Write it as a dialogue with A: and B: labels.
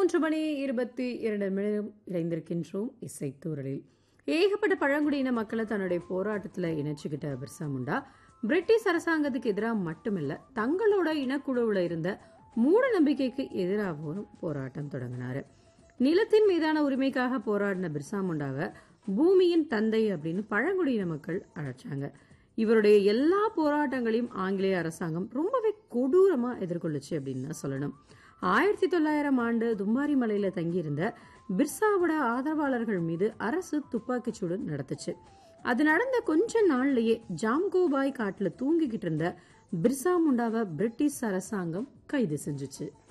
A: மூன்று மணி இருபத்தி இரண்டு நிமிடம் இணைந்திருக்கின்றோம் இசைத்தூரலில் ஏகப்பட்ட பழங்குடியின மக்களை தன்னுடைய போராட்டத்தில் இணைச்சுக்கிட்ட பிர்சா முண்டா பிரிட்டிஷ் அரசாங்கத்துக்கு எதிராக மட்டுமில்ல தங்களோட இனக்குழுவில் இருந்த மூட நம்பிக்கைக்கு எதிராகவும் போராட்டம் தொடங்கினாரு நிலத்தின் மீதான உரிமைக்காக போராடின பிர்சா முண்டாவை பூமியின் தந்தை அப்படின்னு பழங்குடியின மக்கள் அழைச்சாங்க இவருடைய எல்லா போராட்டங்களையும் ஆங்கிலேய அரசாங்கம் ரொம்பவே கொடூரமா எதிர்கொள்ளுச்சு அப்படின்னு தான் சொல்லணும் ஆயிரத்தி தொள்ளாயிரம் ஆண்டு தும்பாரி மலையில தங்கியிருந்த பிர்சாவோட ஆதரவாளர்கள் மீது அரசு துப்பாக்கிச்சூடு நடத்துச்சு அது நடந்த கொஞ்ச நாள்லயே ஜாம்கோபாய் காட்டுல தூங்கிக்கிட்டு இருந்த பிர்சா முண்டாவை பிரிட்டிஷ் அரசாங்கம் கைது செஞ்சுச்சு